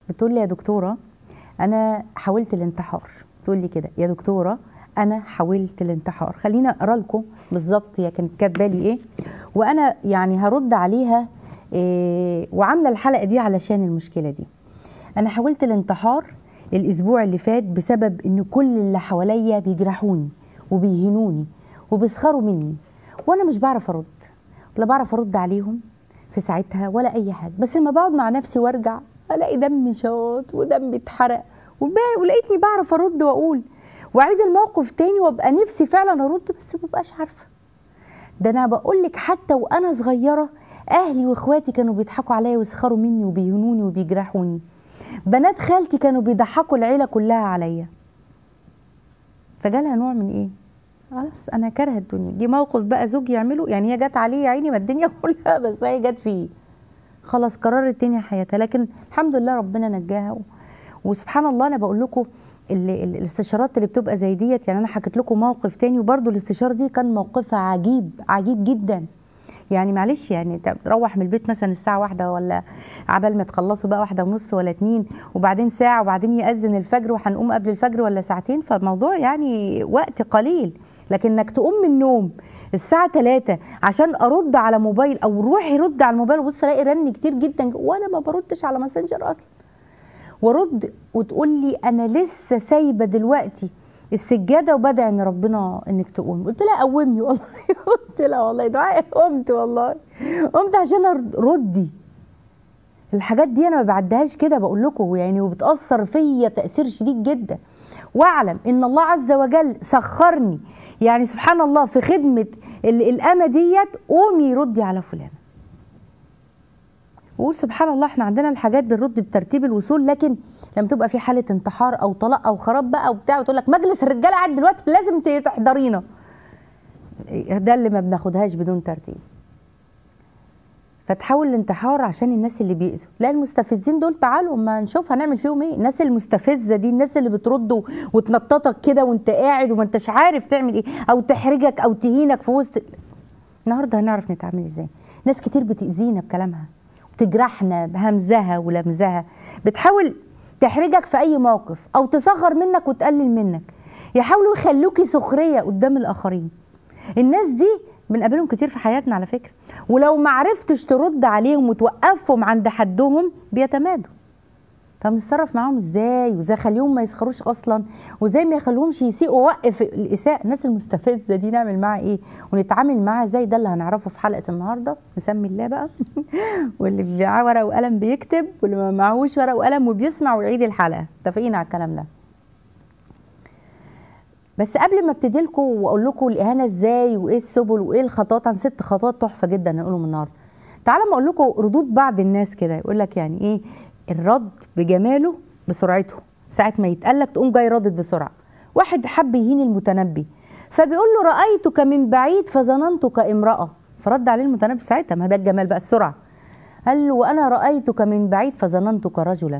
بتقول لي يا دكتوره انا حاولت الانتحار تقول لي كده يا دكتوره انا حاولت الانتحار خليني اقرا لكم بالظبط هي كانت كاتبه لي ايه وانا يعني هرد عليها إيه وعامله الحلقه دي علشان المشكله دي انا حاولت الانتحار الاسبوع اللي فات بسبب ان كل اللي حواليا بيجرحوني وبيهنوني وبيسخروا مني وانا مش بعرف ارد ولا بعرف ارد عليهم في ساعتها ولا اي حاجه بس لما بقعد مع نفسي وارجع الاقي دمي شاط ودمي اتحرق وب- ولقيتني بعرف ارد واقول واعيد الموقف تاني وابقى نفسي فعلا ارد بس مبقاش عارفه ده انا بقول لك حتى وانا صغيره اهلي واخواتي كانوا بيضحكوا عليا ويسخروا مني وبيهنوني وبيجرحوني بنات خالتي كانوا بيضحكوا العيله كلها عليا فجالها نوع من ايه خلاص انا كارهه الدنيا جه موقف بقى زوجي يعمله يعني هي جت عليه يا عيني ما الدنيا كلها بس هي جت فيه خلاص قررت تاني حياتها لكن الحمد لله ربنا نجاها و... وسبحان الله انا بقول لكم ال... ال... الاستشارات اللي بتبقى زي ديت يعني انا حكيت لكم موقف تاني وبرده الاستشاره دي كان موقفها عجيب عجيب جدا يعني معلش يعني انت تروح من البيت مثلا الساعه واحدة ولا عبال ما تخلصوا بقى واحدة ونص ولا اتنين وبعدين ساعه وبعدين يأذن الفجر وهنقوم قبل الفجر ولا ساعتين فالموضوع يعني وقت قليل لكن انك تقوم من النوم الساعة 3 عشان ارد على موبايل او روحي رد على الموبايل وبص الاقي رن كتير جدا وانا ما بردش على ماسنجر اصلا وارد وتقول لي انا لسه سايبه دلوقتي السجاده وبدعي ان ربنا انك تقوم قلت لها قومني والله قلت لها والله دعاء قمت والله قمت عشان أرد- ردي الحاجات دي انا ما بعدهاش كده بقول لكم يعني وبتاثر فيا تاثير شديد جدا واعلم ان الله عز وجل سخرني يعني سبحان الله في خدمه ال- الامه ديت قومي ردي على فلان وقول سبحان الله احنا عندنا الحاجات بنرد بترتيب الوصول لكن لما تبقى في حاله انتحار او طلاق او خراب بقى وبتاع وتقول لك مجلس الرجاله قاعد دلوقتي لازم ت- تحضرينا ده اللي ما بناخدهاش بدون ترتيب فتحاول الانتحار عشان الناس اللي بيأذوا لا المستفزين دول تعالوا ما نشوف هنعمل فيهم ايه الناس المستفزه دي الناس اللي بترد و- وتنططك كده وانت قاعد وما انتش عارف تعمل ايه او تحرجك او تهينك في وسط النهارده هنعرف نتعامل ازاي ناس كتير بتأذينا بكلامها وتجرحنا بهمزها ولمزها بتحاول تحرجك في اي موقف او تصغر منك وتقلل منك يحاولوا يخلوكي سخريه قدام الاخرين الناس دي بنقابلهم كتير في حياتنا على فكره ولو ما عرفتش ترد عليهم وتوقفهم عند حدهم بيتمادوا طب نتصرف معاهم ازاي وازاي اخليهم ما يسخروش اصلا وازاي ما يخليهمش يسيئوا وقف الاساءه الناس المستفزه دي نعمل معاها ايه ونتعامل معاها ازاي ده اللي هنعرفه في حلقه النهارده نسمي الله بقى واللي معاه ورقه وقلم بيكتب واللي ما معهوش ورقه وقلم وبيسمع ويعيد الحلقه اتفقين على الكلام ده بس قبل ما ابتدي لكم واقول لكم الاهانه ازاي وايه السبل وايه الخطوات عن ست خطوات تحفه جدا نقولهم النهارده تعالوا ما اقول لكم ردود بعض الناس كده يقول لك يعني ايه الرد بجماله بسرعته ساعه ما يتقلك تقوم جاي ردد بسرعه واحد حب يهين المتنبي فبيقول له رايتك من بعيد فظننتك امراه فرد عليه المتنبي ساعتها ما ده الجمال بقى السرعه قال له وانا رايتك من بعيد فظننتك رجلا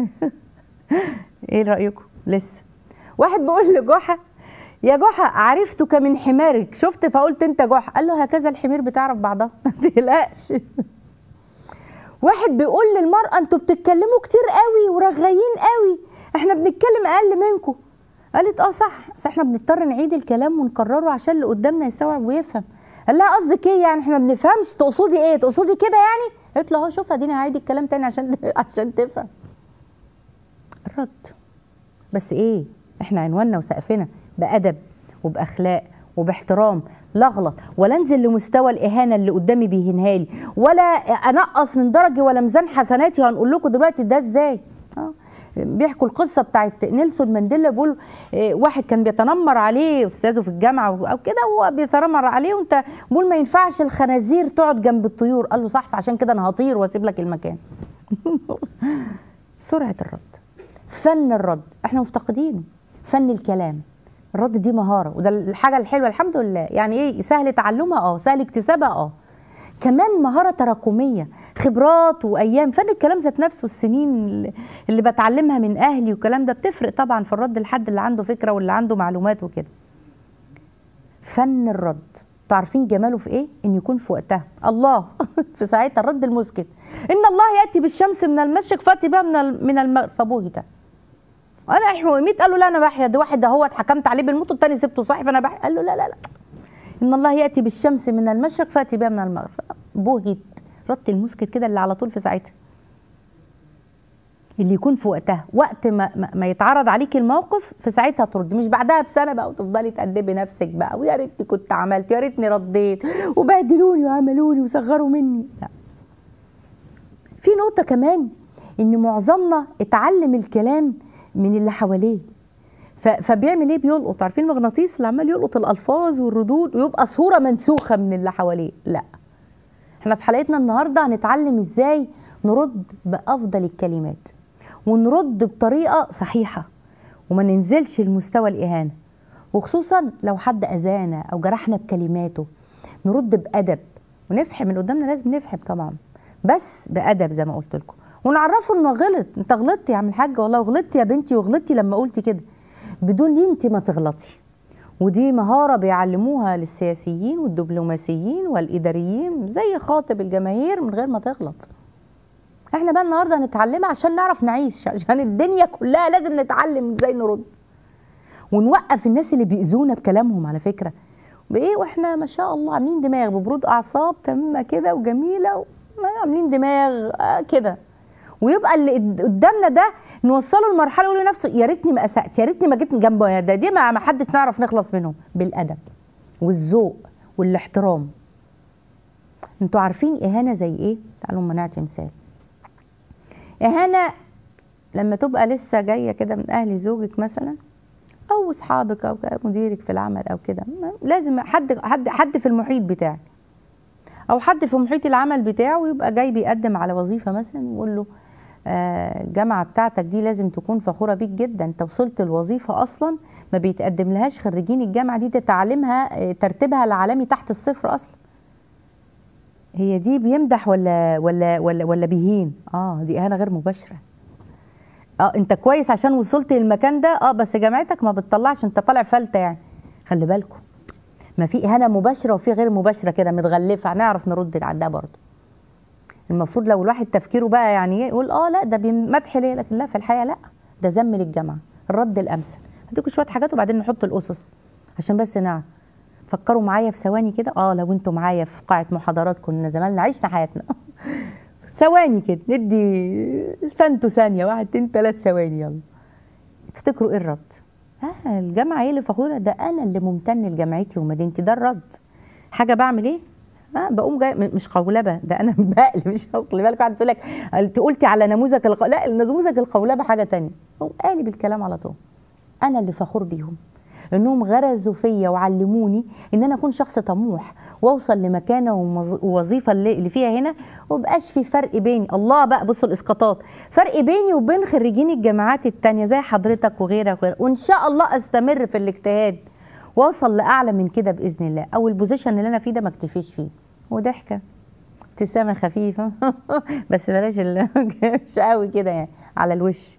ايه رايكم لسه واحد بيقول لجحا يا جحا عرفتك من حمارك شفت فقلت انت جحا قال له هكذا الحمير بتعرف بعضها ما تقلقش واحد بيقول للمرأة انتوا بتتكلموا كتير قوي ورغايين قوي احنا بنتكلم اقل منكم قالت اه صح بس احنا بنضطر نعيد الكلام ونكرره عشان اللي قدامنا يستوعب ويفهم قال لها قصدك ايه يعني احنا ما بنفهمش تقصدي ايه تقصدي كده يعني قالت له اهو شوف اديني هعيد الكلام تاني عشان عشان تفهم الرد بس ايه احنا عنواننا وسقفنا بادب وباخلاق وباحترام لا اغلط ولا انزل لمستوى الاهانه اللي قدامي بيهينها لي ولا انقص من درجي ولا ميزان حسناتي وهنقول لكم دلوقتي ده ازاي اه بيحكوا القصه بتاعت نيلسون مانديلا بيقول إيه، واحد كان بيتنمر عليه استاذه في الجامعه او كده وهو بيتنمر عليه وانت بيقول ما ينفعش الخنازير تقعد جنب الطيور قال له صح فعشان كده انا هطير واسيب لك المكان سرعه الرد فن الرد احنا مفتقدينه فن الكلام الرد دي مهاره وده الحاجه الحلوه الحمد لله يعني ايه سهل تعلمها اه سهل اكتسابها اه كمان مهاره تراكميه خبرات وايام فن الكلام ذات نفسه السنين اللي- اللي بتعلمها من اهلي والكلام ده بتفرق طبعا في الرد لحد اللي عنده فكره واللي عنده معلومات وكده فن الرد انتوا عارفين جماله في ايه ان يكون في وقتها الله في ساعتها الرد المسكت ان الله ياتي بالشمس من المشرق فاتي بها من ال- من المغرب فبهت انا احيي واميت قال له لا انا بحيا ده واحد هو اتحكمت عليه بالموت والتاني سبته صاحي فانا بحيا قال له لا لا لا ان الله ياتي بالشمس من المشرق فاتي بها من المغرب بهت رد المسكت كده اللي على طول في ساعتها اللي يكون في وقتها وقت ما, ما, ما يتعرض عليك الموقف في ساعتها ترد مش بعدها بسنه بقى وتفضلي تأدبي نفسك بقى ويا ريتني كنت عملت يا ريتني رديت وبهدلوني وعملوني وصغروا مني لا في نقطه كمان ان معظمنا اتعلم الكلام من اللي حواليه ف- فبيعمل ايه بيلقط عارفين المغناطيس اللي عمال يلقط الالفاظ والردود ويبقى صوره منسوخه من اللي حواليه لا احنا في حلقتنا النهارده هنتعلم ازاي نرد بافضل الكلمات ونرد بطريقه صحيحه وما ننزلش لمستوى الاهانه وخصوصا لو حد اذانا او جرحنا بكلماته نرد بادب ونفهم اللي قدامنا لازم نفهم طبعا بس بادب زي ما قلت لكم ونعرفه انه غلط انت غلطتي يا عم الحاج والله غلطتي يا بنتي وغلطتي لما قلتي كده بدون ليه انت ما تغلطي ودي مهارة بيعلموها للسياسيين والدبلوماسيين والإداريين زي خاطب الجماهير من غير ما تغلط احنا بقى النهارده هنتعلمها عشان نعرف نعيش عشان الدنيا كلها لازم نتعلم ازاي نرد ونوقف الناس اللي بيأذونا بكلامهم على فكرة بايه واحنا ما شاء الله عاملين دماغ ببرود اعصاب تمامه كده وجميله و- عاملين دماغ آه كده ويبقى اللي قد- قدامنا ده نوصله لمرحله يقول لنفسه يا ريتني ما اسأت يا ريتني ما جيت جنبه يا ده دي ما ما حدش نعرف نخلص منهم بالادب والذوق والاحترام انتوا عارفين اهانه زي ايه تعالوا ما نعطي مثال اهانه لما تبقى لسه جايه كده من اهل زوجك مثلا او اصحابك او مديرك في العمل او كده لازم حد حد حد في المحيط بتاعك او حد في محيط العمل بتاعه يبقى جاي بيقدم على وظيفه مثلا ويقول له آه، الجامعه بتاعتك دي لازم تكون فخوره بيك جدا انت وصلت الوظيفه اصلا ما بيتقدم لهاش خريجين الجامعه دي تتعلمها آه، ترتيبها العالمي تحت الصفر اصلا هي دي بيمدح ولا ولا ولا ولا بيهين اه دي اهانه غير مباشره اه انت كويس عشان وصلت للمكان ده اه بس جامعتك ما بتطلعش انت طالع فلته يعني خلي بالكم ما في اهانه مباشره وفي غير مباشره كده متغلفه هنعرف نرد على ده برضه المفروض لو الواحد تفكيره بقى يعني ايه يقول اه لا ده مدح ليه لكن لا في الحقيقه لا ده ذم للجامعه الرد الامثل هديكم شويه حاجات وبعدين نحط الاسس عشان بس نعرف فكروا معايا في ثواني كده اه لو انتوا معايا في قاعه محاضرات كنا زماننا عشنا حياتنا ثواني كده ندي فانتوا ثانيه واحد اتنين تلات ثواني يلا تفتكروا ايه الرد؟ اه الجامعه هي اللي فخوره ده انا اللي ممتن لجامعتي ومدينتي ده الرد حاجه بعمل ايه؟ اه بقوم جاي م- مش قولبه ده انا بقلب مش اصل بالك واحد تقول لك انت قلتي على نموذج الق... لا نموذج القولبه حاجه تانية هو قالب الكلام على طول انا اللي فخور بيهم انهم غرزوا فيا وعلموني ان انا اكون شخص طموح واوصل لمكانه ومز- ووظيفه اللي اللي فيها هنا ومبقاش في فرق بيني الله بقى بصوا الاسقاطات فرق بيني وبين خريجين الجامعات التانية زي حضرتك وغيرك وغيرك وان شاء الله استمر في الاجتهاد واوصل لاعلى من كده باذن الله او البوزيشن اللي انا فيه ده ما اكتفيش فيه وضحكه ابتسامه خفيفه بس بلاش ال- مش قوي كده يعني على الوش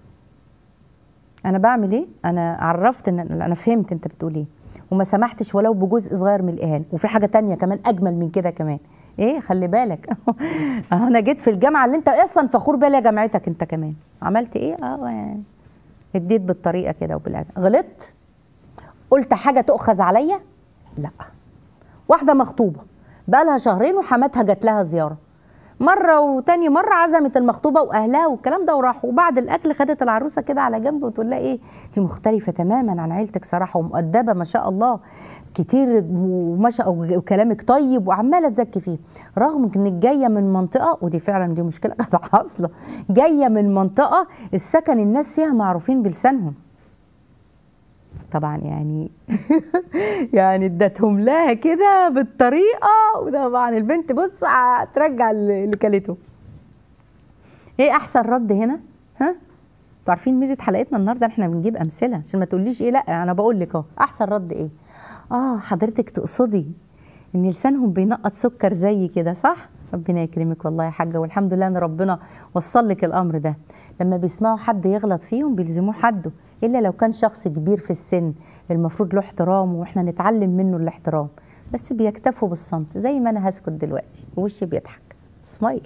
انا بعمل ايه انا عرفت ان انا فهمت انت بتقول ايه وما سمحتش ولو بجزء صغير من الاهانه وفي حاجه تانية كمان اجمل من كده كمان ايه خلي بالك انا جيت في الجامعه اللي انت اصلا فخور بيها يا جامعتك انت كمان عملت ايه اه يعني اديت بالطريقه كده وبالادب غلطت قلت حاجه تؤخذ عليا لا واحده مخطوبه بقالها شهرين وحماتها جات لها زياره مره وتاني مره عزمت المخطوبه واهلها والكلام ده وراحوا وبعد الاكل خدت العروسه كده على جنب وتقول لها ايه انت مختلفه تماما عن عيلتك صراحه ومؤدبه ما شاء الله كتير وما شاء وكلامك طيب وعماله تزكي فيه رغم انك جايه من منطقه ودي فعلا دي مشكله كانت حاصله جايه من منطقه السكن الناس فيها معروفين بلسانهم طبعا يعني يعني ادتهم لها كده بالطريقه وطبعا البنت بص هترجع اللي كلته ايه احسن رد هنا ها انتوا عارفين ميزه حلقتنا النهارده احنا بنجيب امثله عشان ما تقوليش ايه لا انا بقول لك اهو احسن رد ايه اه حضرتك تقصدي ان لسانهم بينقط سكر زي كده صح ربنا يكرمك والله يا حاجه والحمد لله ان ربنا وصل لك الامر ده لما بيسمعوا حد يغلط فيهم بيلزموه حده الا لو كان شخص كبير في السن المفروض له احترام واحنا نتعلم منه الاحترام بس بيكتفوا بالصمت زي ما انا هسكت دلوقتي ووشي بيضحك سمايل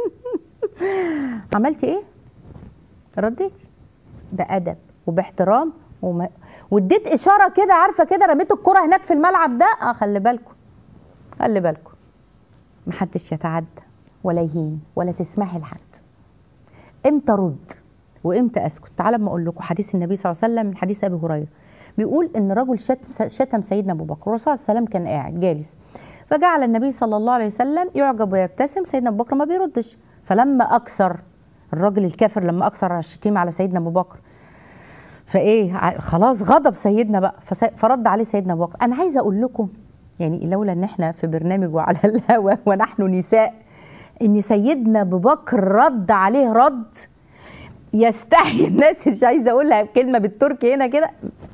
عملتي ايه رديتي بادب وباحترام وما واديت اشاره كده عارفه كده رميت الكره هناك في الملعب ده اه خلي بالكم خلي بالكم محدش يتعدى ولا يهين ولا تسمحي لحد امتى رد وامتى اسكت تعالى اما اقول لكم حديث النبي صلى الله عليه وسلم من حديث ابي هريره بيقول ان رجل شتم, شتم سيدنا ابو بكر والرسول صلى الله عليه وسلم كان قاعد جالس فجعل النبي صلى الله عليه وسلم يعجب ويبتسم سيدنا ابو بكر ما بيردش فلما اكثر الراجل الكافر لما اكثر الشتيمه على سيدنا ابو بكر فايه خلاص غضب سيدنا بقى فرد عليه سيدنا ابو بكر انا عايزه اقول لكم يعني لولا ان احنا في برنامج وعلى الهوا ونحن نساء ان سيدنا ابو بكر رد عليه رد يستحي الناس مش عايزه اقولها كلمه بالتركي هنا كده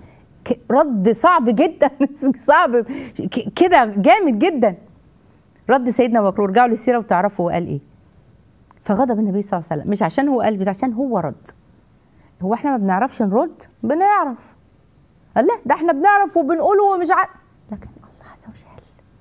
رد صعب جدا صعب كده جامد جدا رد سيدنا ابو بكر ورجعوا للسيره وتعرفوا هو قال ايه فغضب النبي صلى الله عليه وسلم مش عشان هو قال ده عشان هو رد هو احنا ما بنعرفش نرد بنعرف قال لا ده احنا بنعرف وبنقوله ومش عارف لكن الله عز وجل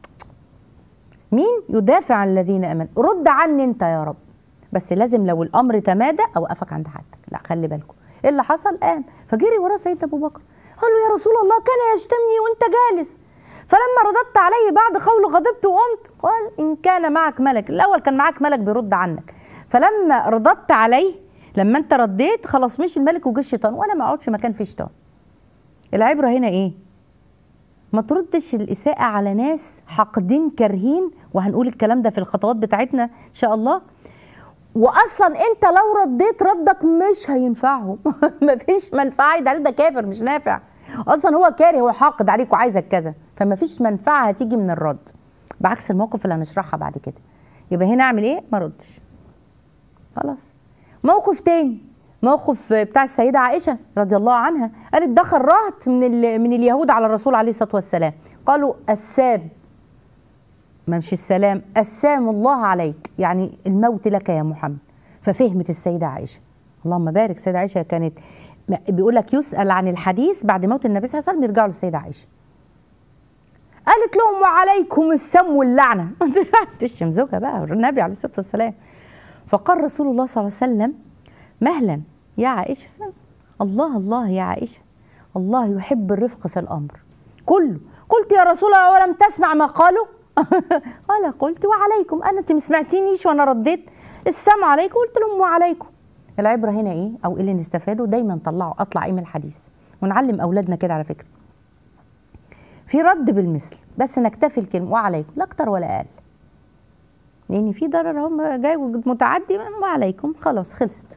مين يدافع عن الذين امنوا رد عني انت يا رب بس لازم لو الامر تمادى اوقفك عند حدك لا خلي بالكم ايه اللي حصل قام فجري وراه سيدنا ابو بكر قال له يا رسول الله كان يشتمني وانت جالس فلما رددت عليه بعد قوله غضبت وقمت قال ان كان معك ملك الاول كان معك ملك بيرد عنك فلما رددت عليه لما انت رديت خلاص مش الملك وجه الشيطان وانا ما اقعدش مكان فيه شيطان العبره هنا ايه ما تردش الاساءه على ناس حاقدين كارهين وهنقول الكلام ده في الخطوات بتاعتنا ان شاء الله واصلا انت لو رديت ردك مش هينفعهم مفيش منفعه ده ده كافر مش نافع اصلا هو كاره هو حاقد عليك وعايزك كذا فمفيش منفعه هتيجي من الرد بعكس الموقف اللي هنشرحها بعد كده يبقى هنا اعمل ايه ما ردش خلاص موقف تاني موقف بتاع السيده عائشه رضي الله عنها قالت دخل رهط من من اليهود على الرسول عليه الصلاه والسلام قالوا الساب ما مش السلام السام الله عليك يعني الموت لك يا محمد ففهمت السيده عائشه اللهم بارك السيده عائشه كانت بيقول لك يسال عن الحديث بعد موت النبي صلى الله عليه وسلم يرجعوا للسيده عائشه قالت لهم وعليكم السم واللعنه تشتم زوجها بقى النبي عليه الصلاه والسلام فقال رسول الله صلى الله عليه وسلم مهلا يا عائشه الله الله يا عائشه الله يحب الرفق في الامر كله قلت يا رسول الله ولم تسمع ما قالوا قال قلت وعليكم انا انت ما سمعتينيش وانا رديت السمع عليكم قلت لهم وعليكم العبره هنا ايه او ايه اللي نستفاده دايما طلعوا اطلع ايه من الحديث ونعلم اولادنا كده على فكره في رد بالمثل بس نكتفي الكلمه وعليكم لا اكتر ولا اقل لان في ضرر هم جاي متعدي وعليكم خلاص خلصت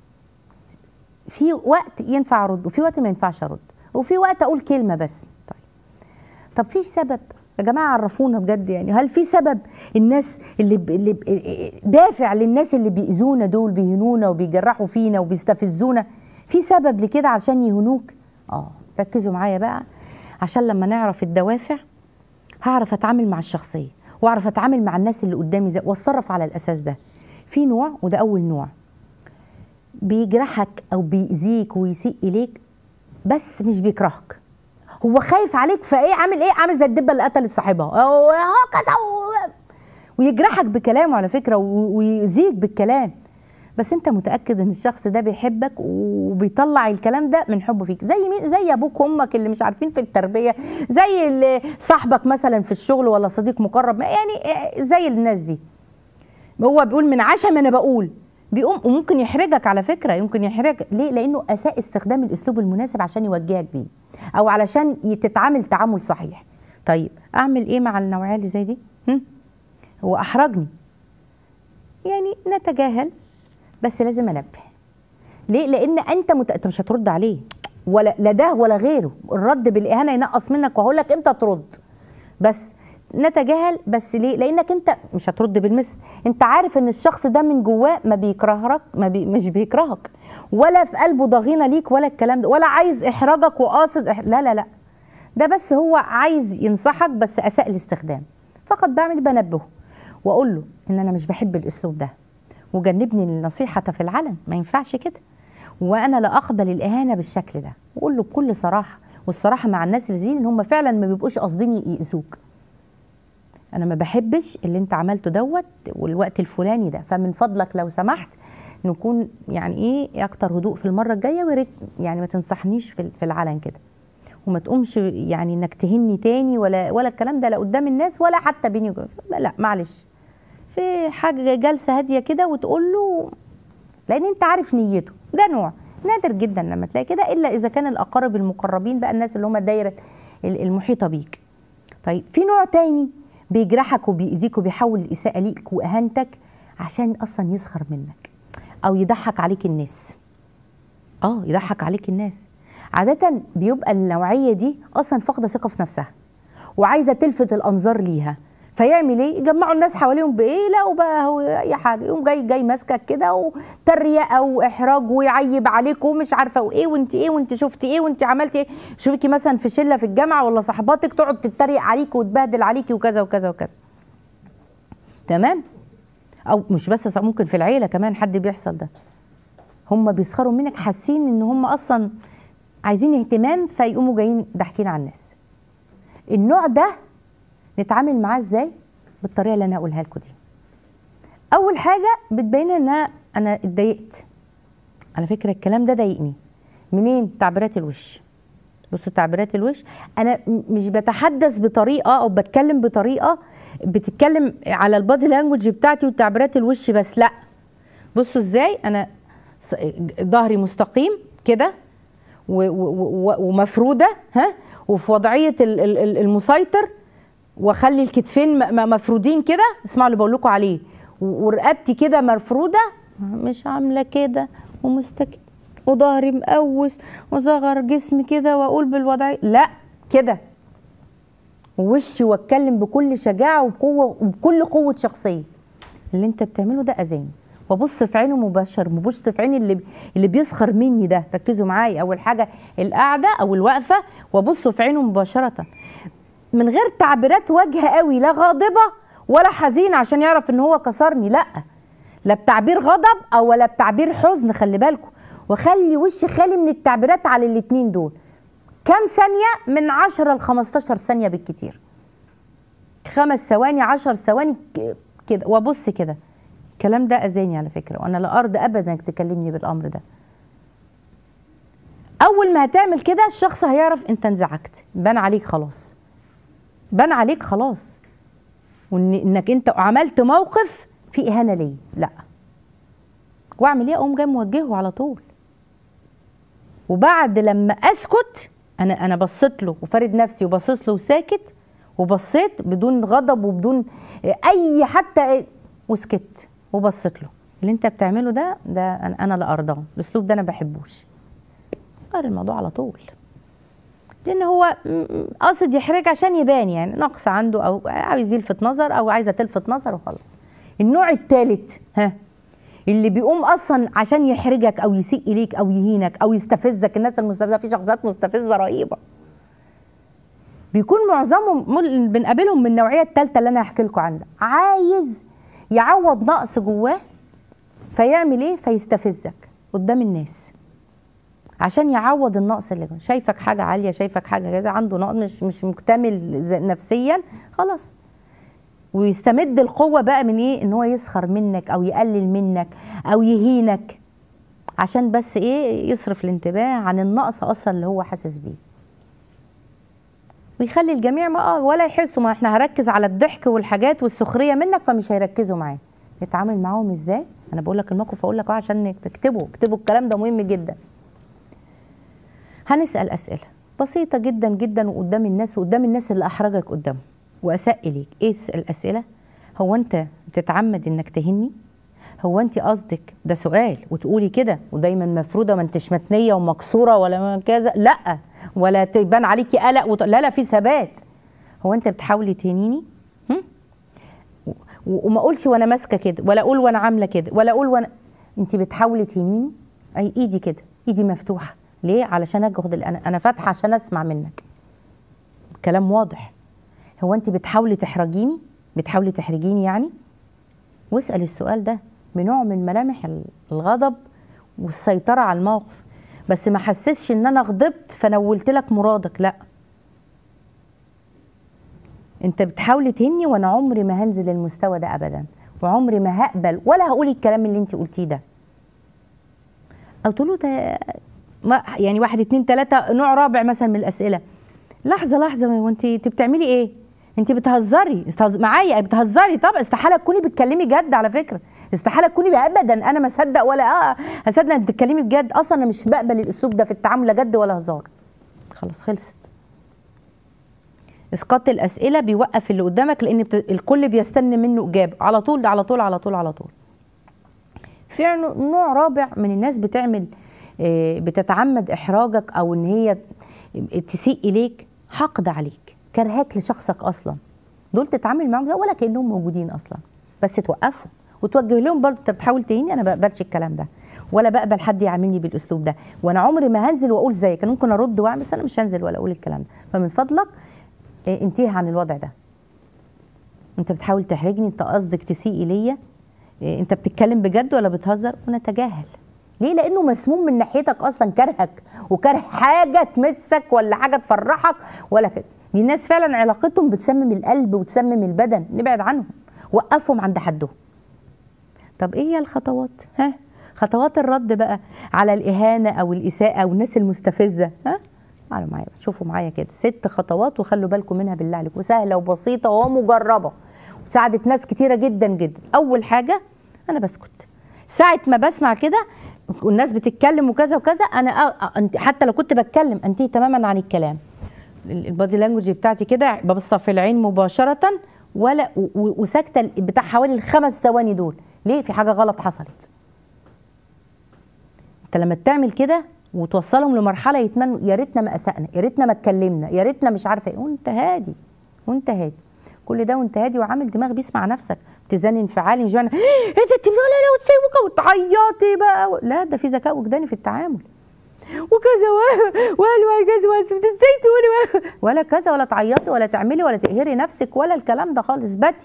في وقت ينفع ارد وفي وقت ما ينفعش ارد وفي وقت اقول كلمه بس طيب طب في سبب يا جماعه عرفونا بجد يعني هل في سبب الناس اللي, ب... اللي ب... دافع للناس اللي بيأذونا دول بيهنونا وبيجرحوا فينا وبيستفزونا في سبب لكده عشان يهنوك اه ركزوا معايا بقى عشان لما نعرف الدوافع هعرف اتعامل مع الشخصيه واعرف اتعامل مع الناس اللي قدامي زي واتصرف على الاساس ده في نوع وده اول نوع بيجرحك او بيأذيك ويسيء اليك بس مش بيكرهك هو خايف عليك فايه عامل ايه عامل زي الدبه اللي قتلت صاحبها هكذا ويجرحك بكلامه على فكره ويأذيك بالكلام بس انت متاكد ان الشخص ده بيحبك وبيطلع الكلام ده من حبه فيك زي مين زي ابوك وامك اللي مش عارفين في التربيه زي اللي صاحبك مثلا في الشغل ولا صديق مقرب يعني زي الناس دي هو بيقول من عشم انا بقول بيقوم وممكن يحرجك على فكره يمكن يحرجك ليه لانه اساء استخدام الاسلوب المناسب عشان يوجهك بيه او علشان تتعامل تعامل صحيح طيب اعمل ايه مع النوعيه اللي زي دي هم؟ هو احرجني يعني نتجاهل بس لازم انبه ليه لان انت مت... انت مش هترد عليه ولا لا ده ولا غيره الرد بالاهانه ينقص منك وهقول لك امتى ترد بس نتجاهل بس ليه لانك انت مش هترد بالمثل انت عارف ان الشخص ده من جواه ما بيكرهك ما بي مش بيكرهك ولا في قلبه ضغينه ليك ولا الكلام ده ولا عايز احراجك وقاصد إح... لا لا لا ده بس هو عايز ينصحك بس اساء الاستخدام فقط بعمل بنبهه واقول له ان انا مش بحب الاسلوب ده وجنبني النصيحة في العلن ما ينفعش كده وأنا لا أقبل الإهانة بالشكل ده وأقول له بكل صراحة والصراحة مع الناس اللي زين إن هم فعلا ما بيبقوش قاصدين يأذوك انا ما بحبش اللي انت عملته دوت والوقت الفلاني ده فمن فضلك لو سمحت نكون يعني ايه اكتر هدوء في المره الجايه ويا ريت يعني ما تنصحنيش في في العلن كده وما تقومش يعني انك تهني تاني ولا ولا الكلام ده لا قدام الناس ولا حتى بيني وبين لا معلش في حاجه جلسه هاديه كده وتقول له لان انت عارف نيته ده نوع نادر جدا لما تلاقي كده الا اذا كان الاقارب المقربين بقى الناس اللي هم الدايره المحيطه بيك طيب في نوع تاني بيجرحك وبيأذيك وبيحول الإساءة ليك وإهانتك عشان أصلا يسخر منك أو يضحك عليك الناس اه يضحك عليك الناس عادة بيبقى النوعية دي أصلا فاقدة ثقة في نفسها وعايزة تلفت الأنظار ليها فيعمل ايه؟ يجمعوا الناس حواليهم بايه؟ لا بقى هو اي حاجه يقوم جاي جاي ماسكك كده وتريقه واحراج ويعيب عليك ومش عارفه وايه وانت ايه وانت شفتي ايه وانت عملتي ايه؟ شوفيكي مثلا في شله في الجامعه ولا صاحباتك تقعد تتريق عليك وتبهدل عليكي وكذا وكذا وكذا. تمام؟ او مش بس ممكن في العيله كمان حد بيحصل ده. هم بيسخروا منك حاسين ان هم اصلا عايزين اهتمام فيقوموا جايين ضاحكين على الناس. النوع ده نتعامل معاه ازاي بالطريقه اللي انا هقولها لكم دي اول حاجه بتبين ان انا اتضايقت على فكره الكلام ده ضايقني منين تعبيرات الوش بص تعبيرات الوش انا مش بتحدث بطريقه او بتكلم بطريقه بتتكلم على البادي لانجوج بتاعتي وتعبيرات الوش بس لا بصوا ازاي انا ظهري مستقيم كده ومفروده ها وفي وضعيه المسيطر واخلي الكتفين مفرودين كده اسمعوا اللي بقول لكم عليه ورقبتي كده مفروده مش عامله كده ومستكين وظهري مقوس وصغر جسمي كده واقول بالوضع لا كده ووشي واتكلم بكل شجاعه وبقوه وبكل قوه شخصيه اللي انت بتعمله ده اذاني وابص في عينه مباشر ببص في عين اللي اللي بيسخر مني ده ركزوا معايا اول حاجه القعده او الوقفه وابص في عينه مباشره من غير تعبيرات وجه قوي لا غاضبه ولا حزينه عشان يعرف ان هو كسرني لا لا بتعبير غضب او ولا بتعبير حزن خلي بالكم وخلي وشي خالي من التعبيرات على الاتنين دول كام ثانيه من 10 ل 15 ثانيه بالكتير خمس ثواني 10 ثواني كده وابص كده الكلام ده اذاني على فكره وانا لا ارضى ابدا انك تكلمني بالامر ده اول ما هتعمل كده الشخص هيعرف انت انزعجت بان عليك خلاص بان عليك خلاص وان انك انت عملت موقف فيه اهانه ليا لا واعمل ايه اقوم جاي موجهه على طول وبعد لما اسكت انا انا بصيت له وفارد نفسي وبصيت له وساكت وبصيت بدون غضب وبدون اي حتى وسكت وبصيت له اللي انت بتعمله ده ده انا لا ارضاه الاسلوب ده انا بحبوش غير الموضوع على طول لان هو قاصد يحرج عشان يبان يعني نقص عنده او عايز يلفت نظر او عايزه تلفت نظر وخلاص النوع الثالث ها اللي بيقوم اصلا عشان يحرجك او يسيء اليك او يهينك او يستفزك الناس المستفزه في شخصيات مستفزه رهيبه بيكون معظمهم بنقابلهم من النوعيه الثالثه اللي انا هحكي لكم عنها عايز يعوض نقص جواه فيعمل ايه فيستفزك قدام الناس عشان يعوض النقص اللي جوه شايفك حاجه عاليه شايفك حاجه كذا عنده نقص مش مش مكتمل نفسيا خلاص ويستمد القوه بقى من ايه ان هو يسخر منك او يقلل منك او يهينك عشان بس ايه يصرف الانتباه عن النقص اصلا اللي هو حاسس بيه ويخلي الجميع ما اه ولا يحسوا ما احنا هركز على الضحك والحاجات والسخريه منك فمش هيركزوا معاه نتعامل معاهم ازاي انا بقول لك الموقف اقول لك اه عشان تكتبوا اكتبوا الكلام ده مهم جدا هنسال اسئله بسيطه جدا جدا وقدام الناس وقدام الناس اللي احرجك قدامهم واساء اليك ايه الاسئله هو انت بتتعمد انك تهني هو انت قصدك ده سؤال وتقولي كده ودايما مفروده ما انتش متنيه ومكسوره ولا كذا لا ولا تبان عليكي قلق وط... لا لا في ثبات هو انت بتحاولي تهنيني وما اقولش وانا ماسكه كده ولا اقول وانا عامله كده ولا اقول وانا انت بتحاولي تهنيني اي ايدي كده ايدي مفتوحه ليه علشان اجهد انا انا فاتحه عشان اسمع منك كلام واضح هو انت بتحاولي تحرجيني بتحاولي تحرجيني يعني واسال السؤال ده بنوع من ملامح الغضب والسيطره على الموقف بس ما حسسش ان انا غضبت فنولت لك مرادك لا انت بتحاولي تهني وانا عمري ما هنزل المستوى ده ابدا وعمري ما هقبل ولا هقول الكلام اللي انت قلتيه ده قلت له ده ما يعني واحد اتنين تلاته نوع رابع مثلا من الاسئله لحظه لحظه هو انت انت بتعملي ايه؟ انت بتهزري استهز... معايا بتهزري طب استحاله تكوني بتكلمي جد على فكره استحاله تكوني ابدا انا ما اصدق ولا اه هصدق انت بتتكلمي بجد اصلا انا مش بقبل الاسلوب ده في التعامل لا جد ولا هزار خلاص خلصت اسقاط الاسئله بيوقف اللي قدامك لان بت... الكل بيستنى منه اجابه على طول على طول على طول على طول في نوع رابع من الناس بتعمل آه، بتتعمد احراجك او ان هي تسيء اليك حقد عليك كرهاك لشخصك اصلا دول تتعامل معاهم ولا كانهم موجودين اصلا بس توقفهم وتوجه لهم برضه انت بتحاول تهيني انا ما بقبلش الكلام ده ولا بقبل حد يعاملني بالاسلوب ده وانا عمري ما هنزل واقول زيك انا ممكن ارد واعمل بس انا مش هنزل ولا اقول الكلام ده فمن فضلك آه، انتهي عن الوضع ده انت بتحاول تحرجني انت قصدك تسيء اليا آه، انت بتتكلم بجد ولا بتهزر ونتجاهل ليه لانه مسموم من ناحيتك اصلا كرهك وكره حاجه تمسك ولا حاجه تفرحك ولا كده دي ناس فعلا علاقتهم بتسمم القلب وتسمم البدن نبعد عنهم وقفهم عند حدهم طب ايه هي الخطوات ها خطوات الرد بقى على الاهانه او الاساءه او الناس المستفزه ها تعالوا معايا شوفوا معايا كده ست خطوات وخلوا بالكم منها بالله عليكم وسهله وبسيطه ومجربه وساعدت ناس كتيره جدا جدا اول حاجه انا بسكت ساعه ما بسمع كده والناس بتتكلم وكذا وكذا انا أ- أ- حتى لو كنت بتكلم انتهي تماما عن الكلام البادي لانجوج بتاعتي كده ببص في العين مباشره ولا و- و- وساكته بتاع حوالي الخمس ثواني دول ليه في حاجه غلط حصلت انت لما تعمل كده وتوصلهم لمرحله يتمنوا يا ريتنا ما اسانا يا ريتنا ما اتكلمنا يا ريتنا مش عارفه ايه وانت هادي وانت هادي كل ده وانت هادي وعامل دماغ بيسمع نفسك اتزان انفعالي مش معنى ايه ده انت بتقولي لا وتسيبك وتعيطي بقى لا ده في ذكاء وجداني في التعامل وكذا وقالوا كذا واسف ازاي تقولي ولا كذا ولا تعيطي ولا تعملي ولا تقهري نفسك ولا الكلام ده خالص باتي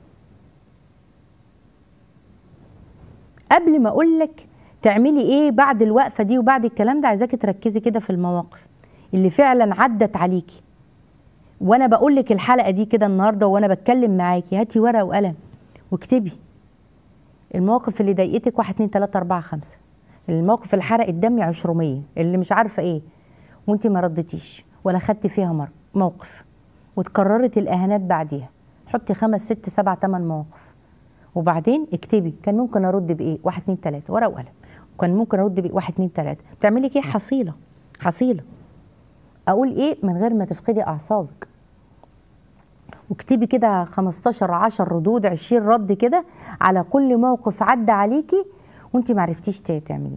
قبل ما اقول لك تعملي ايه بعد الوقفه دي وبعد الكلام ده عايزاكي تركزي كده في المواقف اللي فعلا عدت عليكي وانا بقول لك الحلقه دي كده النهارده وانا بتكلم معاكي هاتي ورقه وقلم واكتبي المواقف اللي ضايقتك واحد اتنين تلاته اربعه خمسه الموقف اللي حرقت دمي عشرمية اللي مش عارفه ايه وانت ما ردتيش ولا خدتي فيها مر موقف وتكررت الاهانات بعديها حطي خمس ست سبع تمن مواقف وبعدين اكتبي كان ممكن ارد بايه واحد اتنين تلاته ورقه وقلم وكان ممكن ارد بايه واحد اتنين تلاته تعملي كده حصيله حصيله اقول ايه من غير ما تفقدي اعصابك واكتبي كده 15 10 ردود 20 رد كده على كل موقف عدى عليكي وانت ما عرفتيش تعمليه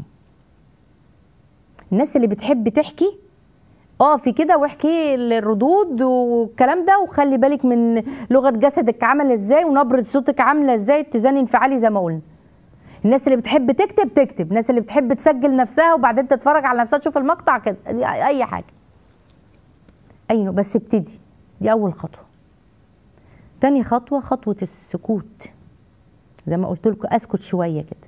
الناس اللي بتحب تحكي اقفي كده واحكي الردود والكلام ده وخلي بالك من لغه جسدك عامله ازاي ونبره صوتك عامله ازاي اتزان انفعالي زي ما قلنا الناس اللي بتحب تكتب تكتب الناس اللي بتحب تسجل نفسها وبعدين تتفرج على نفسها تشوف المقطع كده دي اي حاجه اي بس ابتدي دي اول خطوه تاني خطوه خطوه السكوت زي ما قلت لكم اسكت شويه كده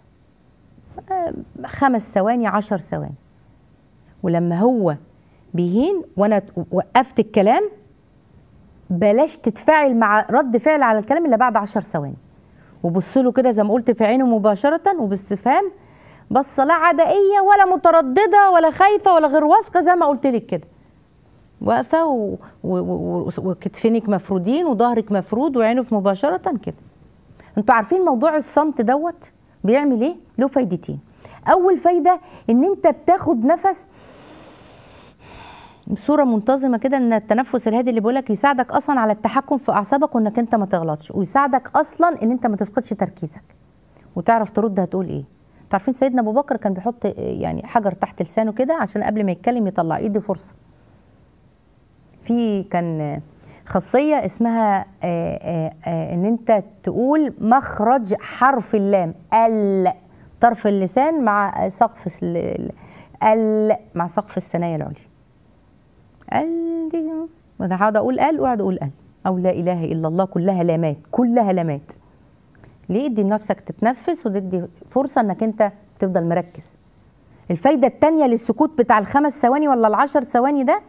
خمس ثواني عشر ثواني ولما هو بيهين وانا وقفت الكلام بلاش تتفاعل مع رد فعل على الكلام الا بعد عشر ثواني وبص له كده زي ما قلت في عينه مباشره وباستفهام بصه لا عدائيه ولا متردده ولا خايفه ولا غير واثقه زي ما قلت لك كده واقفه و... و... و... وكتفينك مفرودين وظهرك مفرود وعينه في مباشره كده انتوا عارفين موضوع الصمت دوت بيعمل ايه له فايدتين اول فايده ان انت بتاخد نفس بصوره منتظمه كده ان التنفس الهادي اللي بيقولك يساعدك اصلا على التحكم في اعصابك وانك انت ما تغلطش ويساعدك اصلا ان انت ما تفقدش تركيزك وتعرف ترد هتقول ايه عارفين سيدنا ابو بكر كان بيحط يعني حجر تحت لسانه كده عشان قبل ما يتكلم يطلع ايدي فرصه في كان خاصيه اسمها آآ آآ ان انت تقول مخرج حرف اللام ال طرف اللسان مع سقف ال مع سقف الثنايا العليا ال دي وانا هقعد اقول ال واقعد اقول ال او لا اله الا الله كلها لامات كلها لامات ليه ادي لنفسك تتنفس وتدي فرصه انك انت تفضل مركز الفايده الثانيه للسكوت بتاع الخمس ثواني ولا العشر ثواني ده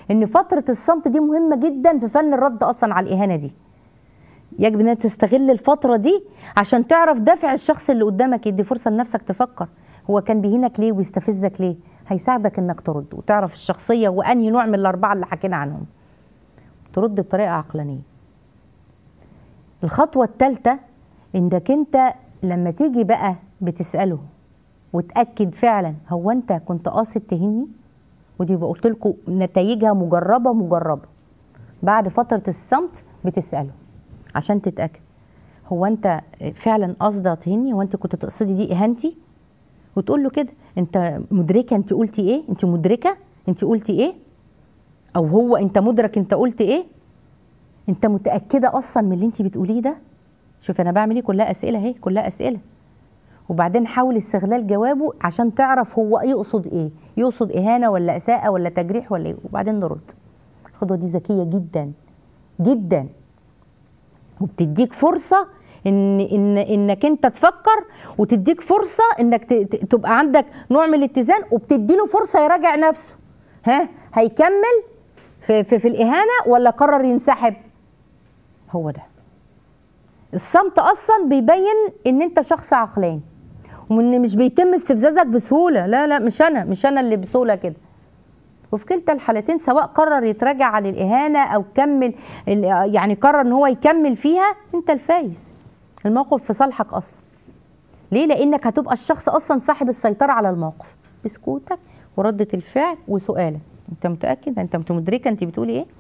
ان فتره الصمت دي مهمه جدا في فن الرد اصلا على الاهانه دي يجب انك تستغل الفتره دي عشان تعرف دافع الشخص اللي قدامك يدي فرصه لنفسك تفكر هو كان بيهينك ليه ويستفزك ليه هيساعدك انك ترد وتعرف الشخصيه وانهي نوع من الاربعه اللي حكينا عنهم ترد بطريقه عقلانيه الخطوه الثالثه انك انت لما تيجي بقى بتساله وتاكد فعلا هو انت كنت قاصد تهني ودي قلت لكم نتائجها مجربه مجربه بعد فتره الصمت بتساله عشان تتاكد هو انت فعلا قاصده تهني هو انت كنت تقصدي دي اهانتي وتقول له كده انت مدركه انت قلتي ايه انت مدركه انت قلتي ايه او هو انت مدرك انت قلت ايه انت متاكده اصلا من اللي انت بتقوليه ده شوف انا بعمل ايه كلها اسئله اهي كلها اسئله وبعدين حاول استغلال جوابه عشان تعرف هو يقصد ايه يقصد اهانه ولا اساءه ولا تجريح ولا ايه وبعدين نرد الخطوه دي ذكيه جدا جدا وبتديك فرصه ان ان انك انت تفكر وتديك فرصه انك تبقى عندك نوع من الاتزان وبتدي له فرصه يراجع نفسه ها هيكمل في, في, في الاهانه ولا قرر ينسحب هو ده الصمت اصلا بيبين ان انت شخص عقلاني وان مش بيتم استفزازك بسهوله لا لا مش انا مش انا اللي بسهوله كده وفي كلتا الحالتين سواء قرر يتراجع عن الاهانه او كمل يعني قرر ان هو يكمل فيها انت الفايز الموقف في صالحك اصلا ليه لانك هتبقى الشخص اصلا صاحب السيطره على الموقف بسكوتك ورده الفعل وسؤالك انت متاكد انت مدركه انت بتقولي ايه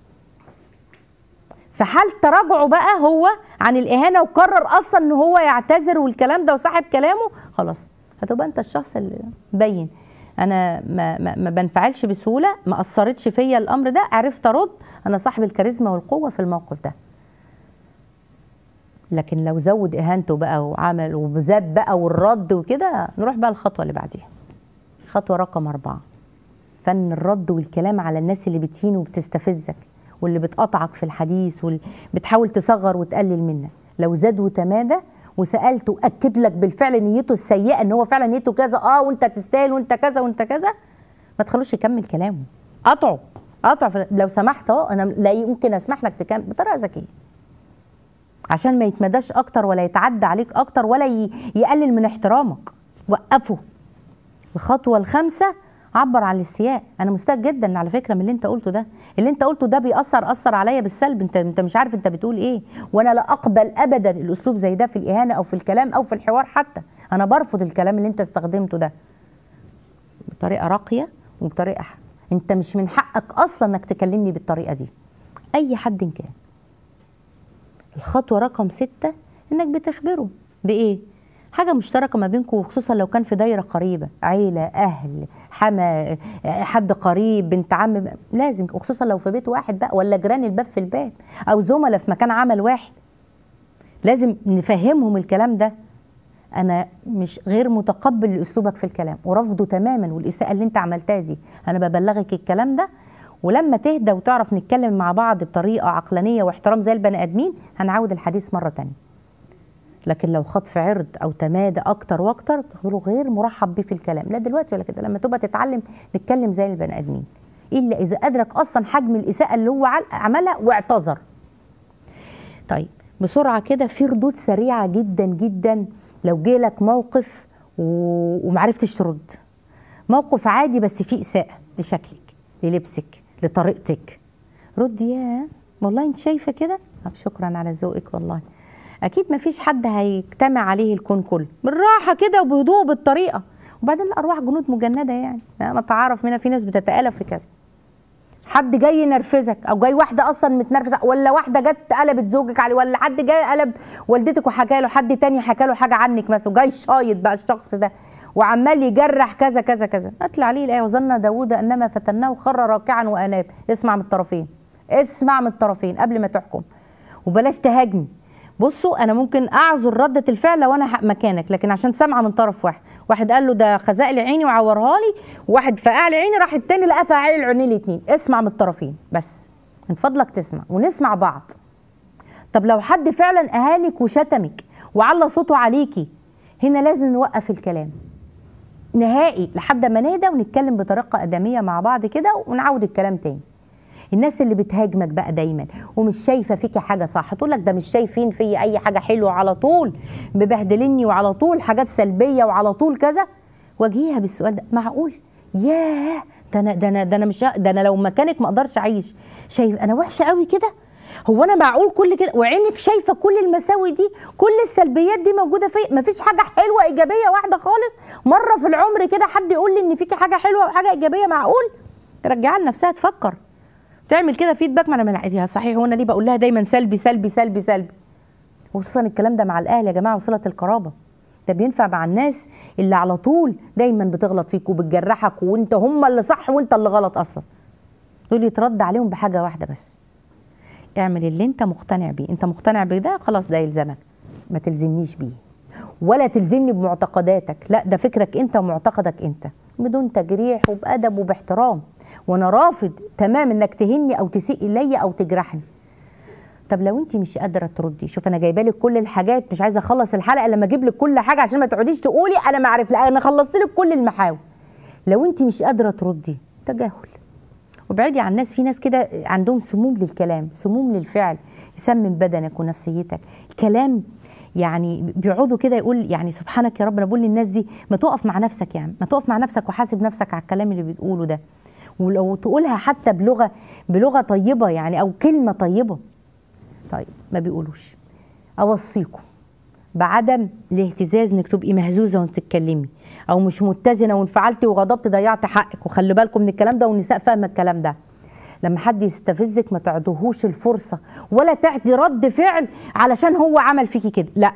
في حال تراجعه بقى هو عن الاهانه وقرر اصلا ان هو يعتذر والكلام ده وصاحب كلامه خلاص هتبقى انت الشخص اللي بين انا ما, ما, ما بنفعلش بسهوله ما اثرتش فيا الامر ده عرفت ارد انا صاحب الكاريزما والقوه في الموقف ده لكن لو زود اهانته بقى وعمل وزاد بقى والرد وكده نروح بقى الخطوه اللي بعديها خطوه رقم أربعة فن الرد والكلام على الناس اللي بتهين وبتستفزك واللي بتقطعك في الحديث واللي بتحاول تصغر وتقلل منك لو زاد وتمادى وسالته اكد لك بالفعل نيته السيئه ان هو فعلا نيته كذا اه وانت تستاهل وانت كذا وانت كذا ما تخلوش يكمل كلامه قطعه قطع لو سمحت اهو انا لا يمكن اسمح لك تكمل بطريقه ذكيه عشان ما يتمداش اكتر ولا يتعدى عليك اكتر ولا يقلل من احترامك وقفه الخطوه الخامسه عبر عن الاستياء انا مستاء جدا على فكره من اللي انت قلته ده اللي انت قلته ده بيأثر اثر عليا بالسلب انت انت مش عارف انت بتقول ايه وانا لا اقبل ابدا الاسلوب زي ده في الاهانه او في الكلام او في الحوار حتى انا برفض الكلام اللي انت استخدمته ده بطريقه راقيه وبطريقه انت مش من حقك اصلا انك تكلمني بالطريقه دي اي حد كان الخطوه رقم ستة انك بتخبره بايه حاجه مشتركه ما بينكم وخصوصا لو كان في دايره قريبه عيله اهل حما حد قريب بنت عم لازم وخصوصا لو في بيت واحد بقى ولا جيران الباب في الباب او زملاء في مكان عمل واحد لازم نفهمهم الكلام ده انا مش غير متقبل لاسلوبك في الكلام ورفضه تماما والاساءه اللي انت عملتها دي انا ببلغك الكلام ده ولما تهدى وتعرف نتكلم مع بعض بطريقه عقلانيه واحترام زي البني ادمين هنعود الحديث مره تانية لكن لو خط في عرض او تمادى اكتر واكتر تقوله غير مرحب بيه في الكلام لا دلوقتي ولا كده لما تبقى تتعلم نتكلم زي البني ادمين الا اذا ادرك اصلا حجم الاساءه اللي هو عملها واعتذر طيب بسرعه كده في ردود سريعه جدا جدا لو جالك موقف ومعرفتش ترد موقف عادي بس فيه اساءه لشكلك للبسك لطريقتك رد يا والله انت شايفه كده طب شكرا على ذوقك والله اكيد ما فيش حد هيجتمع عليه الكون كله بالراحه كده وبهدوء بالطريقه وبعدين الارواح جنود مجنده يعني ما تعرف منها في ناس بتتالف في كذا حد جاي ينرفزك او جاي واحده اصلا متنرفزه ولا واحده جت قلبت زوجك عليه ولا حد جاي قلب والدتك وحكى له حد تاني حكى له حاجه عنك مثلا وجاي شايط بقى الشخص ده وعمال يجرح كذا كذا كذا اتلى عليه الايه وظن داوود انما فتناه خر راكعا واناب اسمع من الطرفين اسمع من الطرفين قبل ما تحكم وبلاش تهاجمي بصوا انا ممكن اعذر رده الفعل لو انا مكانك لكن عشان سامعه من طرف واحد واحد قال له ده خزق لي عيني وعورها لي وواحد فقع لي عيني راح التاني لقى فقع لي العينين الاثنين اسمع من الطرفين بس من فضلك تسمع ونسمع بعض طب لو حد فعلا اهالك وشتمك وعلى صوته عليكي هنا لازم نوقف الكلام نهائي لحد ما نهدى ونتكلم بطريقه ادميه مع بعض كده ونعود الكلام تاني الناس اللي بتهاجمك بقى دايما ومش شايفه فيكي حاجه صح تقول لك ده مش شايفين في اي حاجه حلوه على طول مبهدلني وعلى طول حاجات سلبيه وعلى طول كذا واجيها بالسؤال ده معقول ياه ده انا ده انا ده انا مش ده انا لو مكانك ما اقدرش اعيش شايف انا وحشه قوي كده هو انا معقول كل كده وعينك شايفه كل المساوي دي كل السلبيات دي موجوده في مفيش حاجه حلوه ايجابيه واحده خالص مره في العمر كده حد يقول لي ان فيكي حاجه حلوه وحاجه ايجابيه معقول رجعها لنفسها تفكر تعمل كده فيدباك ما انا من صحيح وانا ليه بقول لها دايما سلبي سلبي سلبي سلبي وخصوصا الكلام ده مع الاهل يا جماعه وصله القرابه ده بينفع مع الناس اللي على طول دايما بتغلط فيك وبتجرحك وانت هم اللي صح وانت اللي غلط اصلا دول يترد عليهم بحاجه واحده بس اعمل اللي انت مقتنع بيه انت مقتنع بده خلاص ده يلزمك ما تلزمنيش بيه ولا تلزمني بمعتقداتك لا ده فكرك انت ومعتقدك انت بدون تجريح وبادب وباحترام وانا رافض تمام انك تهني او تسيء الي او تجرحني طب لو انت مش قادره تردي شوف انا جايبه لك كل الحاجات مش عايزه اخلص الحلقه لما اجيب لك كل حاجه عشان ما تقعديش تقولي انا ما عارف لا انا خلصت لك كل المحاور لو انت مش قادره تردي تجاهل وابعدي عن الناس في ناس كده عندهم سموم للكلام سموم للفعل يسمم بدنك ونفسيتك الكلام يعني بيقعدوا كده يقول يعني سبحانك يا رب انا بقول للناس دي ما تقف مع نفسك يعني ما تقف مع نفسك وحاسب نفسك على الكلام اللي بتقوله ده ولو تقولها حتى بلغه بلغه طيبه يعني او كلمه طيبه طيب ما بيقولوش اوصيكم بعدم الاهتزاز انك تبقي مهزوزه وانت بتتكلمي او مش متزنه وانفعلتي وغضبت ضيعت حقك وخلي بالكم من الكلام ده والنساء فاهمه الكلام ده لما حد يستفزك ما تعدهوش الفرصه ولا تعدي رد فعل علشان هو عمل فيكي كده لا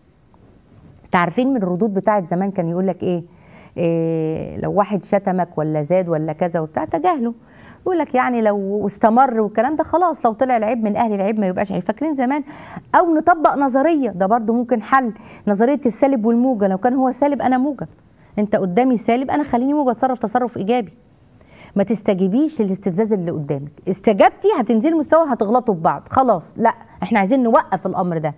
تعرفين من الردود بتاعت زمان كان يقول لك ايه, إيه لو واحد شتمك ولا زاد ولا كذا وبتاع تجاهله يقول لك يعني لو استمر والكلام ده خلاص لو طلع العيب من اهل العيب ما يبقاش عيب فاكرين زمان او نطبق نظريه ده برضو ممكن حل نظريه السالب والموجه لو كان هو سالب انا موجب انت قدامي سالب انا خليني موجب اتصرف تصرف ايجابي ما تستجيبيش للاستفزاز اللي قدامك استجبتي هتنزلي مستوى هتغلطوا ببعض خلاص لا احنا عايزين نوقف الامر ده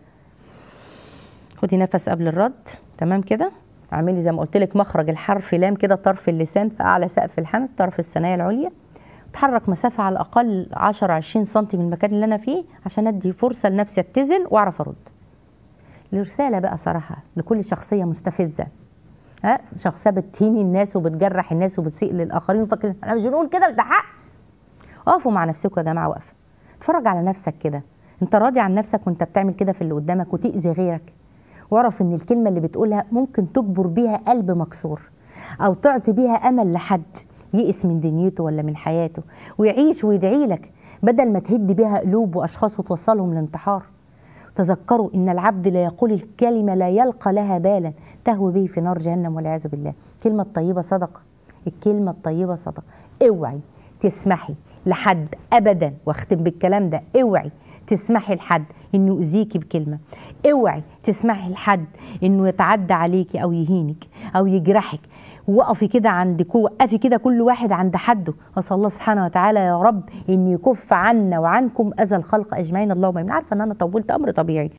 خدي نفس قبل الرد تمام كده اعملي زي ما قلت لك مخرج الحرف لام كده طرف اللسان في اعلى سقف الحنك طرف الثنايا العليا اتحرك مسافه على الاقل 10 20 سم من المكان اللي انا فيه عشان ادي فرصه لنفسي اتزن واعرف ارد الرساله بقى صراحه لكل شخصيه مستفزه ها شخصيه بتهين الناس وبتجرح الناس وبتسيء للاخرين وفاكرين انا مش بنقول كده ده حق اقفوا مع نفسكم يا جماعه وقفه اتفرج على نفسك كده انت راضي عن نفسك وانت بتعمل كده في اللي قدامك وتاذي غيرك واعرف ان الكلمه اللي بتقولها ممكن تجبر بيها قلب مكسور او تعطي بيها امل لحد يئس من دنيته ولا من حياته ويعيش ويدعي لك بدل ما تهد بيها قلوب واشخاص وتوصلهم للانتحار تذكروا ان العبد لا يقول الكلمه لا يلقى لها بالا تهوي به في نار جهنم والعياذ بالله الكلمه الطيبه صدقه الكلمه الطيبه صدقه اوعي تسمحي لحد ابدا واختم بالكلام ده اوعي تسمحي لحد انه يؤذيكي بكلمه اوعي تسمحي لحد انه يتعدى عليكي او يهينك او يجرحك وقفي كده عند وقفي كده كل واحد عند حده اسال الله سبحانه وتعالى يا رب ان يكف عنا وعنكم اذى الخلق اجمعين اللهم امين عارفه ان انا طولت امر طبيعي